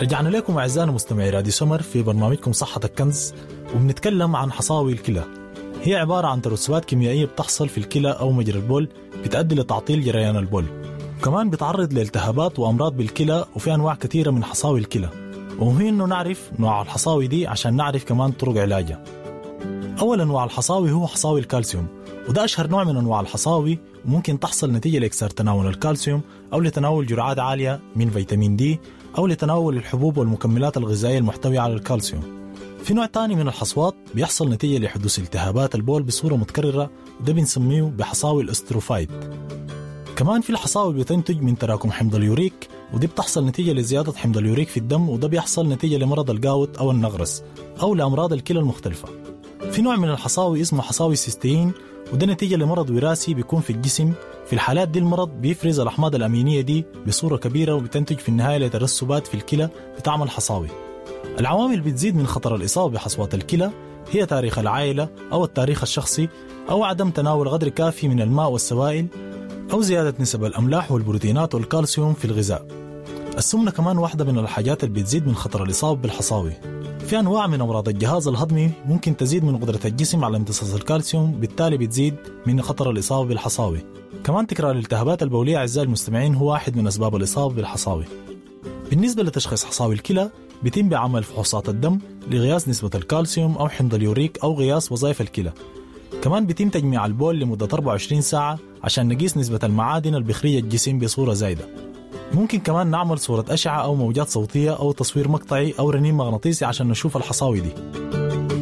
رجعنا لكم أعزائنا مستمعي راديو سمر في برنامجكم صحة الكنز وبنتكلم عن حصاوي الكلى هي عبارة عن ترسبات كيميائية بتحصل في الكلى أو مجرى البول بتؤدي لتعطيل جريان البول كمان بتعرض لالتهابات وأمراض بالكلى وفي أنواع كثيرة من حصاوي الكلى ومهم إنه نعرف نوع الحصاوي دي عشان نعرف كمان طرق علاجها أول أنواع الحصاوي هو حصاوي الكالسيوم وده أشهر نوع من أنواع الحصاوي وممكن تحصل نتيجة لإكثار تناول الكالسيوم أو لتناول جرعات عالية من فيتامين دي أو لتناول الحبوب والمكملات الغذائية المحتوية على الكالسيوم في نوع تاني من الحصوات بيحصل نتيجة لحدوث التهابات البول بصورة متكررة وده بنسميه بحصاوي الاستروفايت كمان في الحصاوي بتنتج من تراكم حمض اليوريك ودي بتحصل نتيجة لزيادة حمض اليوريك في الدم وده بيحصل نتيجة لمرض الجاوت أو النغرس أو لأمراض الكلى المختلفة في نوع من الحصاوي اسمه حصاوي سيستين وده نتيجة لمرض وراثي بيكون في الجسم في الحالات دي المرض بيفرز الأحماض الأمينية دي بصورة كبيرة وبتنتج في النهاية لترسبات في الكلى بتعمل حصاوي العوامل بتزيد من خطر الإصابة بحصوات الكلى هي تاريخ العائلة أو التاريخ الشخصي أو عدم تناول قدر كافي من الماء والسوائل أو زيادة نسب الأملاح والبروتينات والكالسيوم في الغذاء السمنة كمان واحدة من الحاجات اللي بتزيد من خطر الإصابة بالحصاوي في أنواع من أمراض الجهاز الهضمي ممكن تزيد من قدرة الجسم على امتصاص الكالسيوم بالتالي بتزيد من خطر الإصابة بالحصاوي كمان تكرار الالتهابات البولية أعزائي المستمعين هو واحد من أسباب الإصابة بالحصاوي بالنسبة لتشخيص حصاوي الكلى بيتم بعمل فحوصات الدم لقياس نسبة الكالسيوم أو حمض اليوريك أو قياس وظائف الكلى كمان بيتم تجميع البول لمدة 24 ساعة عشان نقيس نسبة المعادن اللي بيخرجها الجسم بصورة زايدة ممكن كمان نعمل صورة أشعة أو موجات صوتية أو تصوير مقطعي أو رنين مغناطيسي عشان نشوف الحصاوي دي